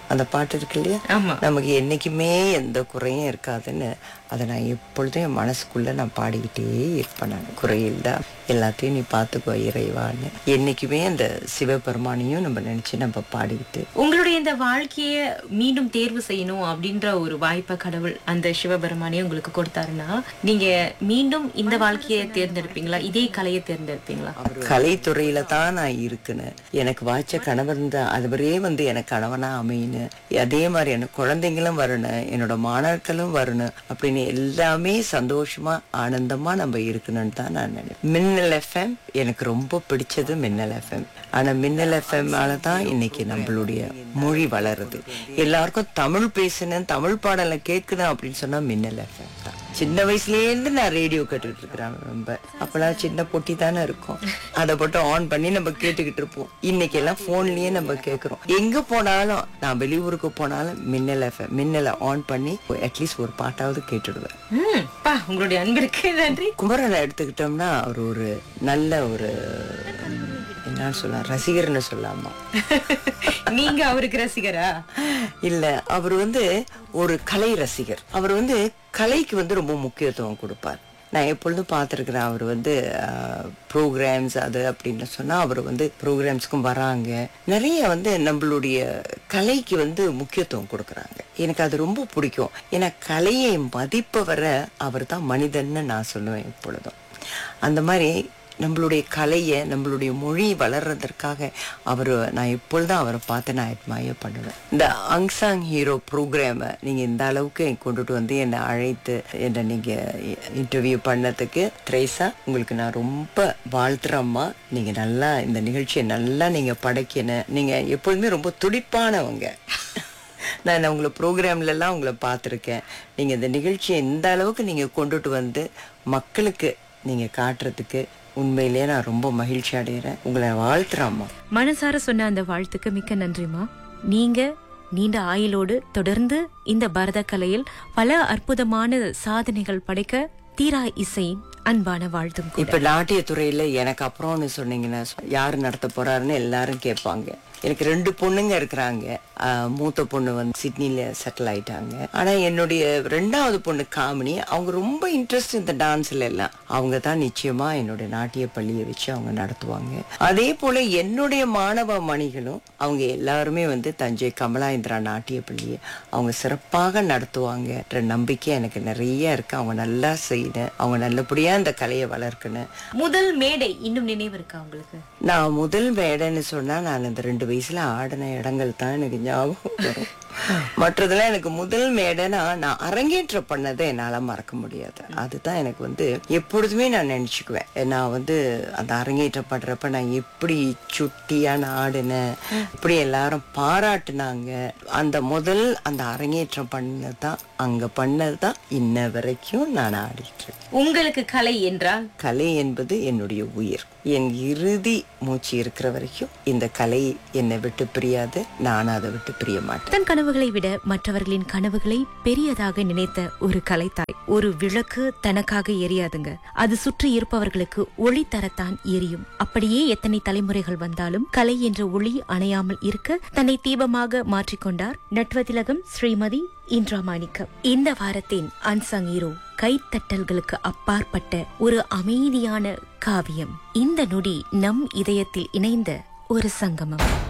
அந்த பாட்டு இருக்கு இல்லையா ஆமா நமக்கு என்னைக்குமே எந்த குறையும் இருக்காதுன்னு அதை நான் எப்பொழுதும் என் மனசுக்குள்ள நான் பாடிக்கிட்டே இருப்பேன் நான் குறையில்டா எல்லாத்தையும் நீ பார்த்துக்கோ இறைவான்னு என்னைக்குமே அந்த சிவபெருமானையும் நம்ம நினைச்சு நம்ம பாடிக்கிட்டு உங்களுடைய இந்த வாழ்க்கைய மீண்டும் தேர்வு செய்யணும் அப்படின்ற ஒரு வாய்ப்பை கடவுள் அந்த சிவபெருமானே உங்களுக்கு கொடுத்தாருன்னா நீங்க மீண்டும் இந்த வாழ்க்கையை தேர்ந்தெடுப்பீங்களா இதே கலையை தேர்ந்தெடுப்பீங்களா கலைத்துறையில தான் நான் இருக்குன்னு எனக்கு வாய்ச்ச கணவர் தான் அதுவரே வந்து எனக்கு கணவனா அமையணும் அதே மாதிரி எனக்கு குழந்தைங்களும் வரணும் என்னோட மாணவர்களும் வரணும் அப்படின்னு எல்லாமே சந்தோஷமா ஆனந்தமா நம்ம இருக்கணும்னு தான் நான் நினைப்பேன் மின்னல் எஃப்எம் எனக்கு ரொம்ப பிடிச்சது மின்னல் எஃப்எம் ஆனா மின்னல் எஃப்எம்னால தான் இன்னைக்கு நம்மளுடைய மொழி வளருது எல்லாருக்கும் தமிழ் பேசணும் தமிழ் பாடலை கேட்கணும் அப்படின்னு சொன்னா மின்னல் எஃப்எம் தான் சின்ன வயசுலயே இருந்து நான் ரேடியோ கேட்டுட்டு இருக்கிறேன் ரொம்ப அப்பெல்லாம் சின்ன பொட்டி தானே இருக்கும் அதை போட்டு ஆன் பண்ணி நம்ம கேட்டுக்கிட்டு இருப்போம் இன்னைக்கு எல்லாம் போன்லயே நம்ம கேக்குறோம் எங்க போனாலும் நான் வெளியூருக்கு போனாலும் மின்னல் எஃப்எம் மின்னலை ஆன் பண்ணி அட்லீஸ்ட் ஒரு பாட்டாவது கேட்டுடுவேன் ம் பா உங்களுடைய அன்பிற்கு நன்றி குமரனை எடுத்துக்கிட்டோம்னா அவர் ஒரு நல்ல ஒரு என்ன சொல்லலாம் ரசிகர்னு சொல்லாமா நீங்க அவருக்கு ரசிகரா இல்ல அவர் வந்து ஒரு கலை ரசிகர் அவர் வந்து கலைக்கு வந்து ரொம்ப முக்கியத்துவம் கொடுப்பார் நான் எப்பொழுதும் பார்த்துருக்கிறேன் அவர் வந்து ப்ரோக்ராம்ஸ் அது அப்படின்னு சொன்னா அவர் வந்து ப்ரோக்ராம்ஸ்க்கும் வராங்க நிறைய வந்து நம்மளுடைய கலைக்கு வந்து முக்கியத்துவம் கொடுக்குறாங்க எனக்கு அது ரொம்ப பிடிக்கும் ஏன்னா கலையை மதிப்பவரை அவர் தான் மனிதன்னு நான் சொல்லுவேன் எப்பொழுதும் அந்த மாதிரி நம்மளுடைய கலையை நம்மளுடைய மொழி வளர்றதற்காக அவர் நான் எப்பொழுதும் அவரை பார்த்து நான் அட்மயர் பண்ணுவேன் இந்த அங்சாங் ஹீரோ ப்ரோக்ராமை நீங்கள் இந்த அளவுக்கு கொண்டுட்டு வந்து என்னை அழைத்து என்னை நீங்கள் இன்டர்வியூ பண்ணதுக்கு த்ரேசா உங்களுக்கு நான் ரொம்ப வாழ்த்துறேம்மா நீங்கள் நல்லா இந்த நிகழ்ச்சியை நல்லா நீங்கள் படைக்கணும் நீங்கள் எப்பொழுதுமே ரொம்ப துடிப்பானவங்க நான் உங்களை ப்ரோக்ராம்ல எல்லாம் உங்களை பார்த்துருக்கேன் நீங்கள் இந்த நிகழ்ச்சியை இந்த அளவுக்கு நீங்கள் கொண்டுட்டு வந்து மக்களுக்கு நீங்கள் காட்டுறதுக்கு உண்மையிலேயே நான் ரொம்ப மகிழ்ச்சி அடைகிறேன் உங்களை வாழ்த்துறேம்மா மனசார சொன்ன அந்த வாழ்த்துக்கு மிக்க நன்றிமா நீங்க நீண்ட ஆயுளோடு தொடர்ந்து இந்த பரத கலையில் பல அற்புதமான சாதனைகள் படைக்க தீரா இசையின் அன்பான வாழ்த்தும் கூட. இப்ப நாட்டிய துறையில எனக்கு அப்புறம்னு சொன்னீங்கன்னா யாரு நடத்த போறாருன்னு எல்லாரும் கேட்பாங்க எனக்கு ரெண்டு பொண்ணுங்க இருக்கிறாங்க ஆஹ் மூத்த பொண்ணு வந்து சிட்னில செட்டில் ஆயிட்டாங்க ஆனா என்னுடைய ரெண்டாவது பொண்ணு காமினி அவங்க ரொம்ப இன்ட்ரெஸ்ட் இந்த டான்ஸ்ல எல்லாம் அவங்க தான் நிச்சயமா என்னுடைய நாட்டிய பள்ளியை வச்சு அவங்க நடத்துவாங்க அதே போல என்னுடைய மாணவ மணிகளும் அவங்க எல்லாருமே வந்து தஞ்சை கமலா இந்திரா நாட்டிய பள்ளியை அவங்க சிறப்பாக நடத்துவாங்கன்ற நம்பிக்கை எனக்கு நிறைய இருக்கு அவங்க நல்லா செய்யணும் அவங்க நல்லபடியா இந்த கலையை வளர்க்கணும் முதல் மேடை இன்னும் நினைவு இருக்கா உங்களுக்கு நான் முதல் மேடைன்னு சொன்னா நான் இந்த ரெண்டு வயசுல ஆடின இடங்கள் தான் எனக்கு ஞாபகம் வரும் மற்றதெல்லாம் எனக்கு முதல் மேடைனா நான் அரங்கேற்றம் பண்ணதை என்னால மறக்க முடியாது அதுதான் எனக்கு வந்து எப்பொழுதுமே நான் நினைச்சுக்குவேன் நான் வந்து அந்த அரங்கேற்றம் பண்றப்ப நான் எப்படி சுட்டியா நான் ஆடினேன் இப்படி எல்லாரும் பாராட்டுனாங்க அந்த முதல் அந்த அரங்கேற்றம் பண்ணதுதான் அங்க பண்ணதுதான் இன்ன வரைக்கும் நான் ஆடிட்டு இருக்கேன் உங்களுக்கு கலை என்றால் கலை என்பது என்னுடைய உயிர் என் இறுதி மூச்சு இருக்கிற வரைக்கும் இந்த கலை என்னை விட்டு பிரியாது நானும் அதை விட்டு பிரிய மாட்டேன் தன் கனவுகளை விட மற்றவர்களின் கனவுகளை பெரியதாக நினைத்த ஒரு கலைத்தாய் ஒரு விளக்கு தனக்காக எரியாதுங்க அது சுற்றி இருப்பவர்களுக்கு ஒளி தரத்தான் எரியும் அப்படியே எத்தனை தலைமுறைகள் வந்தாலும் கலை என்ற ஒளி அணையாமல் இருக்க தன்னை தீபமாக மாற்றிக்கொண்டார் நட்வதிலகம் ஸ்ரீமதி இந்திரா மாணிக்கம் இந்த வாரத்தின் அன்சங் ஹீரோ கைத்தட்டல்களுக்கு அப்பாற்பட்ட ஒரு அமைதியான காவியம் இந்த நொடி நம் இதயத்தில் இணைந்த ஒரு சங்கமம்